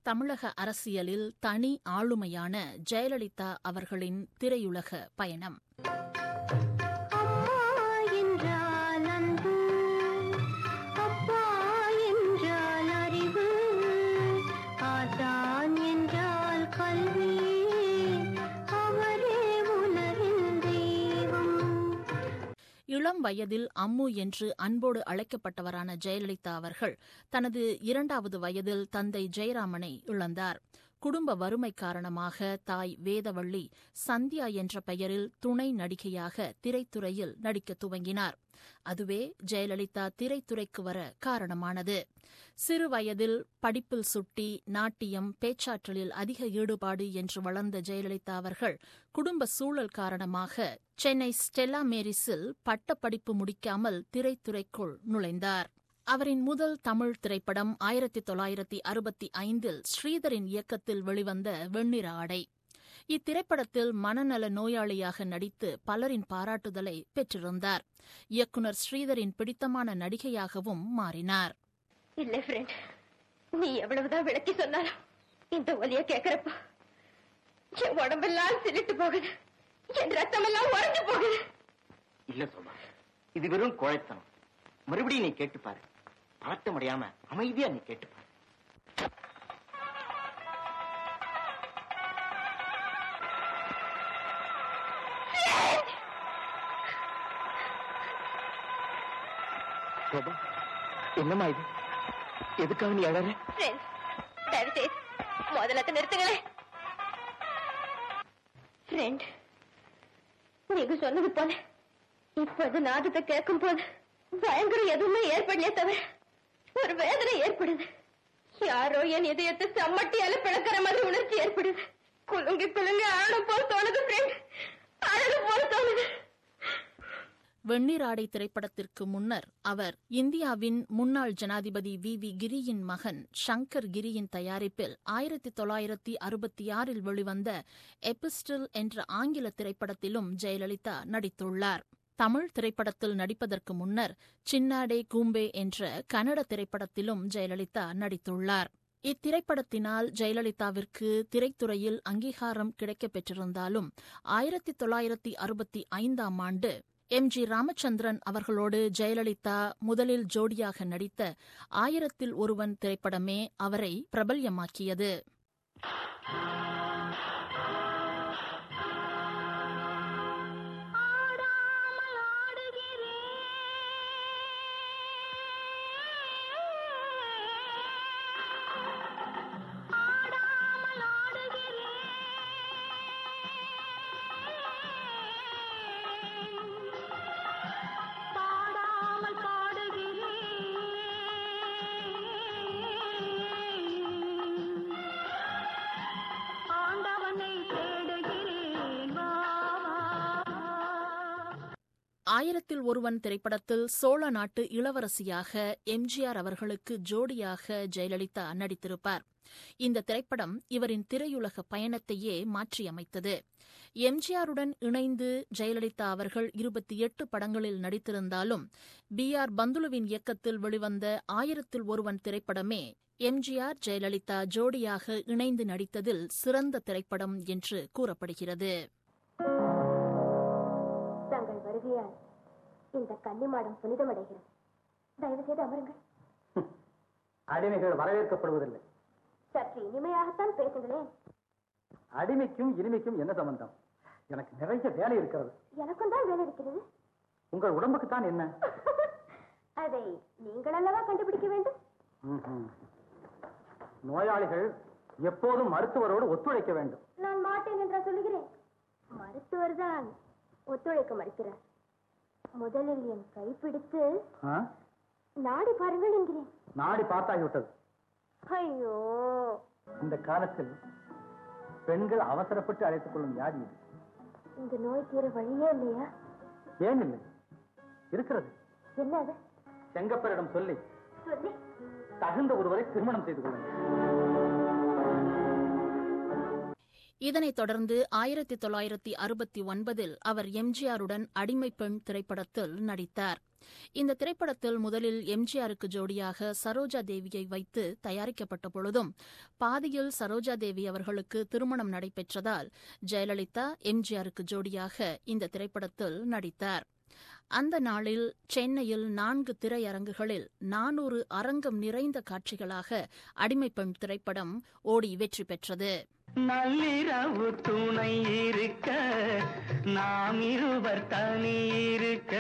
தமிழக அரசியலில் தனி ஆளுமையான ஜெயலலிதா அவர்களின் திரையுலக பயணம் அம்மா என்றால் அன்பு அப்பா என்றால் அறிவு ஆசான் என்றால் கல்வி அவரே உலகின் தெய்வம் இளம் வயதில் அம்மு என்று அன்போடு அழைக்கப்பட்டவரான ஜெயலலிதா அவர்கள் தனது இரண்டாவது வயதில் தந்தை ஜெயராமனை இழந்தார் குடும்ப வறுமை காரணமாக தாய் வேதவள்ளி சந்தியா என்ற பெயரில் துணை நடிகையாக திரைத்துறையில் நடிக்க துவங்கினார் அதுவே ஜெயலலிதா திரைத்துறைக்கு வர காரணமானது சிறு வயதில் படிப்பில் சுட்டி நாட்டியம் பேச்சாற்றலில் அதிக ஈடுபாடு என்று வளர்ந்த ஜெயலலிதா அவர்கள் குடும்ப சூழல் காரணமாக சென்னை ஸ்டெல்லா மேரிஸில் பட்டப்படிப்பு முடிக்காமல் திரைத்துறைக்குள் நுழைந்தார் அவரின் முதல் தமிழ் திரைப்படம் ஆயிரத்தி தொள்ளாயிரத்தி அறுபத்தி ஐந்தில் ஸ்ரீதரின் இயக்கத்தில் வெளிவந்த வெண்ணிற ஆடை இத்திரைப்படத்தில் மனநல நோயாளியாக நடித்து பலரின் பாராட்டுதலை பெற்றிருந்தார் இயக்குனர் ஸ்ரீதரின் பிடித்தமான நடிகையாகவும் மாறினார் இல்ல ஃப்ரெண்ட் நீ எவ்வளவுதான் விளக்கி சொன்னாலும் இந்த ஒலிய கேக்குறப்ப என் உடம்பெல்லாம் சிலிட்டு போகுது என் ரத்தமெல்லாம் உறைஞ்சு போகுது இல்ல சோமா இது வெறும் கோழைத்தனம் மறுபடியும் நீ கேட்டு பாரு பழட்டம் அடையாம அமைதியா நீ கேட்டு பாரு சோபா என்னம்மா இது எதுக்காக நீ அழற ஃப்ரெண்ட் தயவு செய்து முதலத்தை நிறுத்துங்களேன் ஃப்ரெண்ட் நீங்க சொன்னது போல இப்போது நாதத்தை கேட்கும் போது பயங்கரம் எதுவுமே ஏற்படலையே தவிர ஒரு வேதனை ஏற்படுது யாரோ என் இதயத்தை சம்மட்டியால பிளக்கிற மாதிரி உணர்ச்சி ஏற்படுது குலுங்கி குலுங்கி ஆடும் போல் தோணுது ஃப்ரெண்ட் அழகு போல் தோணுது வெண்ணிராடை திரைப்படத்திற்கு முன்னர் அவர் இந்தியாவின் முன்னாள் ஜனாதிபதி வி வி கிரியின் மகன் ஷங்கர் கிரியின் தயாரிப்பில் ஆயிரத்தி தொள்ளாயிரத்தி அறுபத்தி ஆறில் வெளிவந்த எபிஸ்டில் என்ற ஆங்கில திரைப்படத்திலும் ஜெயலலிதா நடித்துள்ளார் தமிழ் திரைப்படத்தில் நடிப்பதற்கு முன்னர் சின்னாடே கூம்பே என்ற கன்னட திரைப்படத்திலும் ஜெயலலிதா நடித்துள்ளார் இத்திரைப்படத்தினால் ஜெயலலிதாவிற்கு திரைத்துறையில் அங்கீகாரம் கிடைக்கப் பெற்றிருந்தாலும் ஆயிரத்தி தொள்ளாயிரத்தி அறுபத்தி ஐந்தாம் ஆண்டு எம் ஜி ராமச்சந்திரன் அவர்களோடு ஜெயலலிதா முதலில் ஜோடியாக நடித்த ஆயிரத்தில் ஒருவன் திரைப்படமே அவரை பிரபல்யமாக்கியது பாடாமல் பாடுகிறேன் ஆண்டவனை தேடுகிறேன் வா, வா, வா. ஆயிரத்தில் ஒருவன் திரைப்படத்தில் சோழ நாட்டு இளவரசியாக எம்ஜிஆர் அவர்களுக்கு ஜோடியாக ஜெயலலிதா நடித்திருப்பார் இந்த திரைப்படம் இவரின் திரையுலக பயணத்தையே மாற்றியமைத்தது எம்ஜிஆருடன் இணைந்து ஜெயலலிதா அவர்கள் இருபத்தி எட்டு படங்களில் நடித்திருந்தாலும் பி ஆர் பந்துலுவின் இயக்கத்தில் வெளிவந்த ஆயிரத்தில் ஒருவன் திரைப்படமே எம்ஜிஆர் ஜெயலலிதா ஜோடியாக இணைந்து நடித்ததில் சிறந்த திரைப்படம் என்று கூறப்படுகிறது தங்கள் வருகையால் இந்த கன்னிமாடம் புனிதமடைகிறது தயவு செய்து அமருங்கள் அடிமைகள் வரவேற்கப்படுவதில்லை சற்று இனிமையாகத்தான் பேசுங்களேன் அடிமைக்கும் இனிமைக்கும் என்ன சம்பந்தம் எனக்கு நிறைய வேலை இருக்கிறது எனக்கும் தான் வேலை இருக்கிறது உங்கள் உடம்புக்கு தான் என்ன அதை நீங்கள் அல்லவா கண்டுபிடிக்க வேண்டும் ம்ஹும். நோயாளிகள் எப்போதும் மருத்துவரோடு ஒத்துழைக்க வேண்டும் நான் மாட்டேன் என்றா சொல்லுகிறேன் மருத்துவர் தான் ஒத்துழைக்க மறுக்கிறார் முதலில் என் கைப்பிடித்து ஆ? நாடி பாருங்கள் என்கிறேன் நாடி பார்த்தாகிவிட்டது ஐயோ இந்த காலத்தில் பெண்கள் அவசரப்பட்டு அழைத்துக் கொள்ளும் வியாதி இது இந்த நோய் தீர வழியே இல்லையா ஏன் இல்லை இருக்கிறது என்ன அது செங்கப்பரிடம் சொல்லி சொல்லி தகுந்த ஒருவரை திருமணம் செய்து கொள்ளுங்கள் இதனைத் தொடர்ந்து ஆயிரத்தி தொள்ளாயிரத்தி அறுபத்தி ஒன்பதில் அவர் எம்ஜிஆருடன் அடிமை பெண் திரைப்படத்தில் நடித்தார் இந்த திரைப்படத்தில் முதலில் எம்ஜிஆருக்கு ஜோடியாக சரோஜா தேவியை வைத்து தயாரிக்கப்பட்ட பொழுதும் பாதியில் சரோஜா தேவி அவர்களுக்கு திருமணம் நடைபெற்றதால் ஜெயலலிதா எம்ஜிஆருக்கு ஜோடியாக இந்த திரைப்படத்தில் நடித்தார் அந்த நாளில் சென்னையில் நான்கு திரையரங்குகளில் நானூறு அரங்கம் நிறைந்த காட்சிகளாக அடிமைப்பெண் திரைப்படம் ஓடி வெற்றி பெற்றது நள்ளிரவு துணை இருக்க நாம் இருவர் தனி இருக்க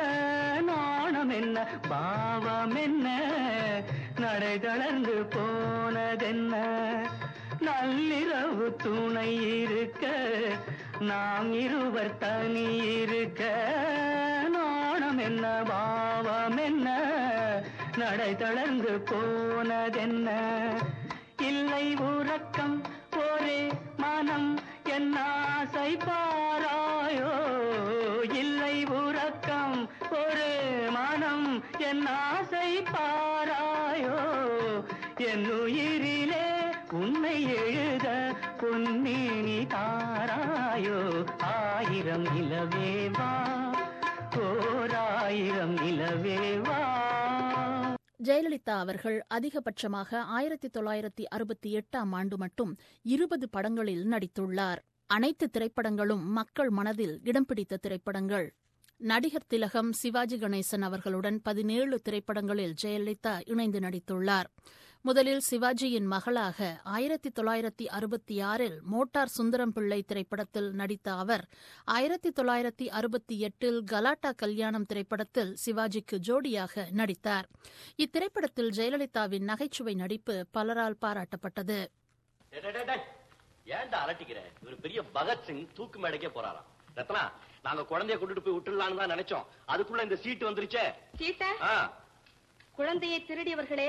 நாணம் என்ன பாவம் என்ன நடை தளர்ந்து போனதென்ன நள்ளிரவு துணை இருக்க நாம் இருவர் தனி இருக்க நாணம் என்ன பாவம் என்ன நடை தளர்ந்து போனதென்ன இல்லை உறக்கம் ஒரே மனம் என் ஆசை பாராயோ இல்லை உறக்கம் ஒரு மனம் என் ஆசை பாராயோ என் உயிரிலே உன்னை எழுத பொன்மேனி தாராயோ ஆயிரம் இலவேவா ஓராயிரம் இலவேவா ஜெயலலிதா அவர்கள் அதிகபட்சமாக ஆயிரத்தி தொள்ளாயிரத்தி அறுபத்தி எட்டாம் ஆண்டு மட்டும் இருபது படங்களில் நடித்துள்ளார் அனைத்து திரைப்படங்களும் மக்கள் மனதில் இடம் பிடித்த திரைப்படங்கள் நடிகர் திலகம் சிவாஜி கணேசன் அவர்களுடன் பதினேழு திரைப்படங்களில் ஜெயலலிதா இணைந்து நடித்துள்ளார் முதலில் சிவாஜியின் மகளாக ஆயிரத்தி தொள்ளாயிரத்தி அறுபத்தி ஆறில் மோட்டார் சுந்தரம் பிள்ளை திரைப்படத்தில் நடித்த அவர் ஆயிரத்தி தொள்ளாயிரத்தி அறுபத்தி எட்டில் கலாட்டா கல்யாணம் திரைப்படத்தில் சிவாஜிக்கு ஜோடியாக நடித்தார் இத்திரைப்படத்தில் ஜெயலலிதாவின் நகைச்சுவை நடிப்பு பலரால் பாராட்டப்பட்டது டேய், டேய், டேய், டேய். ஏன்டா அலட்டிக்கிற இவர் பெரிய பகத்சிங் தூக்கு மேடைக்கே போறாராம் ரத்னா நாங்க குழந்தைய கொண்டுட்டு போய் விட்டுடலாம்னு தான் நினைச்சோம் அதுக்குள்ள இந்த சீட்டு வந்துருச்சே சீதா ஆ, குழந்தையை திருடியவர்களே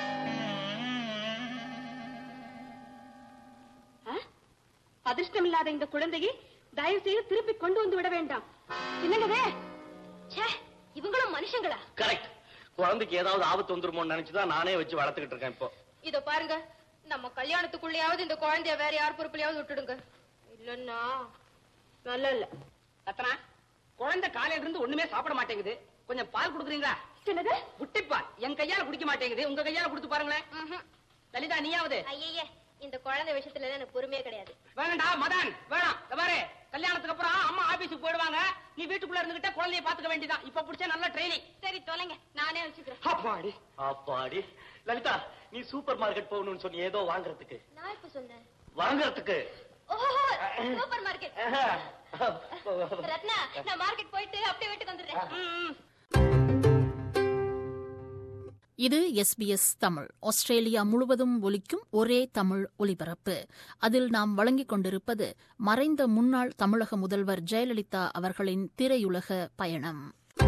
ஆ? அதிர்ஷ்டமில்லாத இந்த குழந்தையை தயவு செய்து திருப்பி கொண்டு வந்து விட வேண்டாம் என்னங்க இவங்களும் மனுஷங்களா கரெக்ட் குழந்தைக்கு ஏதாவது ஆபத்து வந்துருமோன்னு நினைச்சுதான் நானே வச்சு வளர்த்துக்கிட்டு இருக்கேன் இப்போ இதோ பாருங்க நம்ம கல்யாணத்துக்குள்ளேயாவது இந்த குழந்தைய வேற யார் பொறுப்புலயாவது விட்டுடுங்க இல்லன்னா நல்ல இல்ல ரத்னா குழந்தை காலையில இருந்து ஒண்ணுமே சாப்பிட மாட்டேங்குது கொஞ்சம் பால் குடுக்குறீங்களா என்னது புட்டிப்பால் என் கையால குடிக்க மாட்டேங்குது உங்க கையால கொடுத்து பாருங்களேன் லலிதா நீயாவது ஐயே இந்த குழந்தை விஷயத்துல எனக்கு பொறுமையே கிடையாது வேணாம்டா மதன் வேணாம் இந்த பாரு கல்யாணத்துக்கு அப்புறம் அம்மா ஆபீஸுக்கு போயிடுவாங்க நீ வீட்டுக்குள்ள இருந்துகிட்ட குழந்தைய பாத்துக்க வேண்டியதான் இப்ப பிடிச்ச நல்ல ட்ரைனிங் சரி தொலைங்க நானே வச்சுக்கிறேன் அப்பாடி அப்பாடி லலிதா நீ சூப்பர் மார்க்கெட் போகணும்னு சொன்னி ஏதோ வாங்குறதுக்கு நான் இப்ப சொன்னேன் வாங்குறதுக்கு ஓஹோ சூப்பர் மார்க்கெட் ரத்னா நான் மார்க்கெட் போயிட்டு அப்படியே வீட்டுக்கு வந்துடுறேன் இது எஸ்பிஎஸ் தமிழ் ஆஸ்திரேலியா முழுவதும் ஒலிக்கும் ஒரே தமிழ் ஒலிபரப்பு அதில் நாம் வழங்கிக் கொண்டிருப்பது மறைந்த முன்னாள் தமிழக முதல்வர் ஜெயலலிதா அவர்களின் திரையுலக பயணம்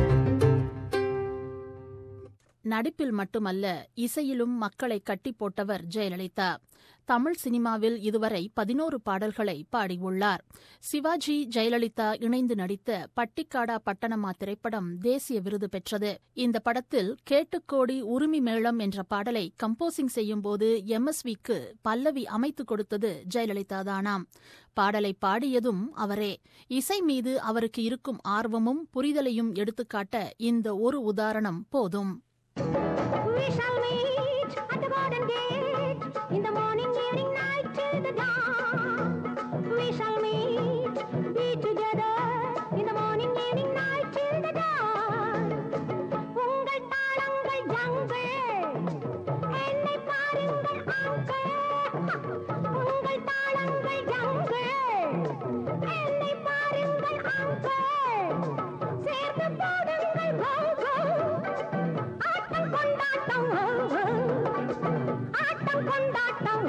நடிப்பில் மட்டுமல்ல இசையிலும் மக்களை கட்டி போட்டவர் ஜெயலலிதா தமிழ் சினிமாவில் இதுவரை பதினோரு பாடல்களை பாடியுள்ளார் சிவாஜி ஜெயலலிதா இணைந்து நடித்த பட்டிக்காடா பட்டணமா திரைப்படம் தேசிய விருது பெற்றது இந்த படத்தில் கேட்டுக்கோடி உரிமை மேளம் என்ற பாடலை கம்போசிங் செய்யும்போது எம்எஸ்விக்கு பல்லவி அமைத்துக் கொடுத்தது ஜெயலலிதா தானாம் பாடலை பாடியதும் அவரே இசை மீது அவருக்கு இருக்கும் ஆர்வமும் புரிதலையும் எடுத்துக்காட்ட இந்த ஒரு உதாரணம் போதும் We shall meet at the garden gate in the morning, evening, night till the dawn. We shall meet, be together in the morning, evening, night till the dawn. உங்கள் தாளங்கள் ஜங்கள் என்னை பாருங்கள் அங்கள் உங்கள் தாளங்கள் ஜங்கள் என்னை பாருங்கள் uncle சேர்ந்து போடுங்கள் கோ ஆட்டம் கொண்டாட்டம் ஆட்டம் கொண்டாட்டம்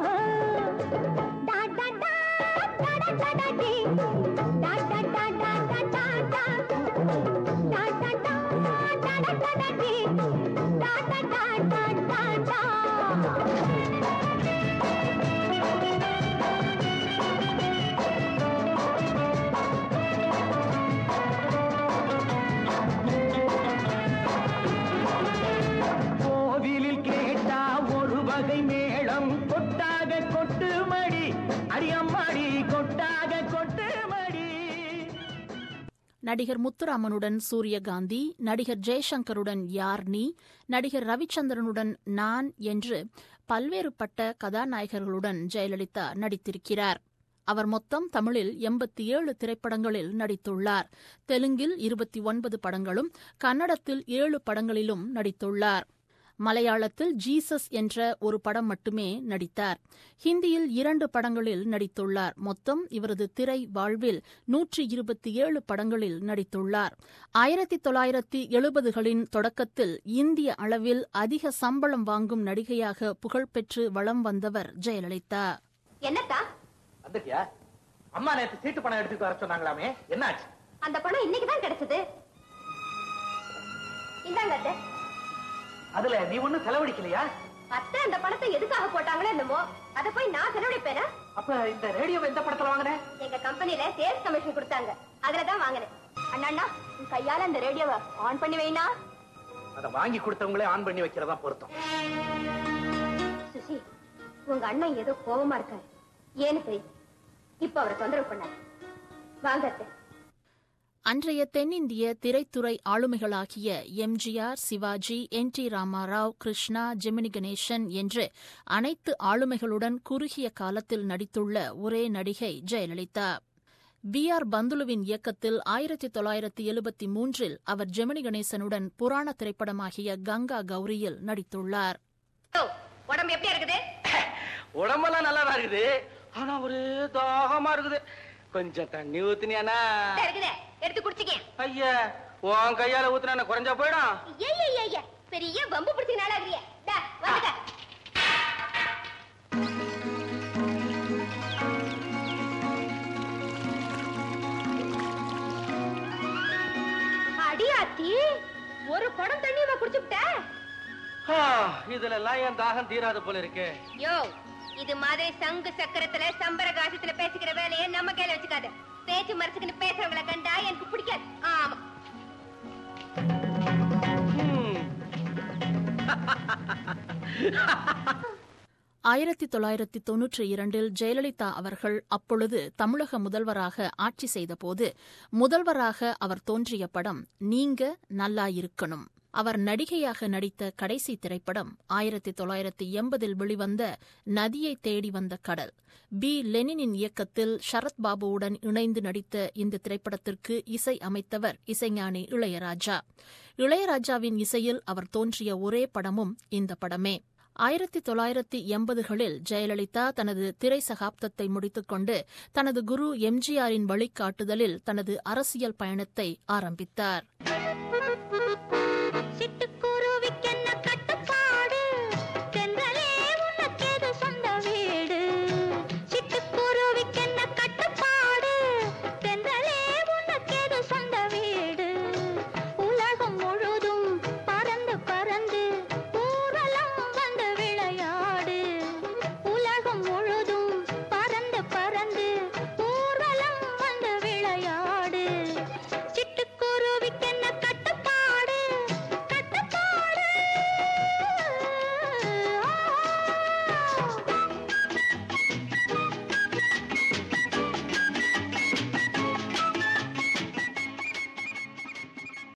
டா டா டா டா டா டா டா டி. டா டா டா டா டா டா டா. டா டா டா டா டா டா டா டி. டா டா டா டா டா டா. கோவிலில் கேட்டா ஒரு வகை மேளம் கொட்டாக கொட்டு மடி அடி அம்மாடி கொட்டாக கொட்டு மடி நடிகர் முத்துராமனுடன் சூரியகாந்தி நடிகர் ஜெய்சங்கருடன் யார்னி நடிகர் ரவிச்சந்திரனுடன் நான் என்று பல்வேறுபட்ட கதாநாயகர்களுடன் ஜெயலலிதா நடித்திருக்கிறார் அவர் மொத்தம் தமிழில் எண்பத்தி ஏழு திரைப்படங்களில் நடித்துள்ளார் தெலுங்கில் இருபத்தி ஒன்பது படங்களும் கன்னடத்தில் ஏழு படங்களிலும் நடித்துள்ளார் மலையாளத்தில் ஜீசஸ் என்ற ஒரு படம் மட்டுமே நடித்தார் ஹிந்தியில் இரண்டு படங்களில் நடித்துள்ளார் மொத்தம் இவரது திரை வாழ்வில் நூற்றி இருபத்தி ஏழு படங்களில் நடித்துள்ளார் ஆயிரத்தி தொள்ளாயிரத்தி எழுபதுகளின் தொடக்கத்தில் இந்திய அளவில் அதிக சம்பளம் வாங்கும் நடிகையாக புகழ்பெற்று வலம் வந்தவர் ஜெயலலிதா என்னத்தா வந்துட்டியா அம்மா நேத்து சீட்டு பணம் எடுத்துட்டு வர சொன்னாங்களாமே என்னாச்சு அந்த பணம் இன்னைக்கு தான் கிடைச்சது இந்தாங்க அத்தை. அதுல நீ ஒண்ணும் செலவழிக்கலையா அத்தை அந்த பணத்தை எதுக்காக போட்டாங்களோ என்னமோ அதை போய் நான் செலவழிப்பேனா அப்ப இந்த ரேடியோவை எந்த படத்துல வாங்கின எங்க கம்பெனில சேல்ஸ் கமிஷன் கொடுத்தாங்க அதுலதான் வாங்கினேன் அண்ணா அண்ணா உன் கையால அந்த ரேடியோவை ஆன் பண்ணி வைனா அத வாங்கி கொடுத்தவங்களே ஆன் பண்ணி வைக்கிறதா பொருத்தம் சுசி உங்க அண்ணன் ஏதோ கோவமா இருக்காரு ஏன்னு தெரியும் இப்ப அவரை தொந்தரவு பண்ணாரு வாங்க அத்தை அன்றைய தென்னிந்திய திரைத்துறை ஆளுமைகளாகிய MGR Sivaji N T Rama Rao Krishna Gemini Ganesan என்று அனைத்து ஆளுமைகளுடன் குறுகிய காலத்தில் நடித்துள்ள ஒரே நடிகை ஜெயலலிதா பி ஆர் பந்துலுவின் இயக்கத்தில் ஆயிரத்தி தொள்ளாயிரத்தி எழுபத்தி மூன்றில் அவர் ஜெமினி கணேசனுடன் புராண திரைப்படமாகிய கங்கா கௌரியில் நடித்துள்ளார் உடம்பு எப்படி இருக்குது உடம்பெல்லாம் நல்லா தான் இருக்குது ஆனா ஒரு தாகமா இருக்குது கொஞ்சம் தண்ணி ஊத்துனியானா இருக்குது எடுத்து குடிச்சிக்க ஐயா உன் கையால ஊத்துனா குறைஞ்சா போயிடும் ஐயா பெரிய வம்பு பிடிச்ச நாளாகிறிய வந்துக்க அடியாத்தி ஒரு குடம் தண்ணியமா குடிச்சுட்ட ஆ, இதுல எல்லாம் என் தாகம் தீராது போல இருக்கு யோ இது மாதிரி சங்கு சக்கரத்துல சம்பர காசத்துல பேசிக்கிற வேலையை நம்ம கையில வச்சுக்காத பேச்சு மரத்துக்குன்னு பேசுறவங்கள கண்டா எனக்கு பிடிக்காது ஆமா ஆயிரத்தி தொள்ளாயிரத்தி தொன்னூற்றி இரண்டில் ஜெயலலிதா அவர்கள் அப்பொழுது தமிழக முதல்வராக ஆட்சி செய்தபோது முதல்வராக அவர் தோன்றிய படம் நீங்க நல்லா இருக்கணும் அவர் நடிகையாக நடித்த கடைசி திரைப்படம் ஆயிரத்தி தொள்ளாயிரத்தி எண்பதில் வெளிவந்த நதியை தேடி வந்த கடல் பி லெனினின் இயக்கத்தில் சரத் பாபுவுடன் இணைந்து நடித்த இந்த திரைப்படத்திற்கு இசை அமைத்தவர் இசைஞானி இளையராஜா இளையராஜாவின் இசையில் அவர் தோன்றிய ஒரே படமும் இந்த படமே ஆயிரத்தி தொள்ளாயிரத்தி எண்பதுகளில் ஜெயலலிதா தனது திரை சகாப்தத்தை முடித்துக்கொண்டு தனது குரு எம்ஜிஆரின் வழிகாட்டுதலில் தனது அரசியல் பயணத்தை ஆரம்பித்தார்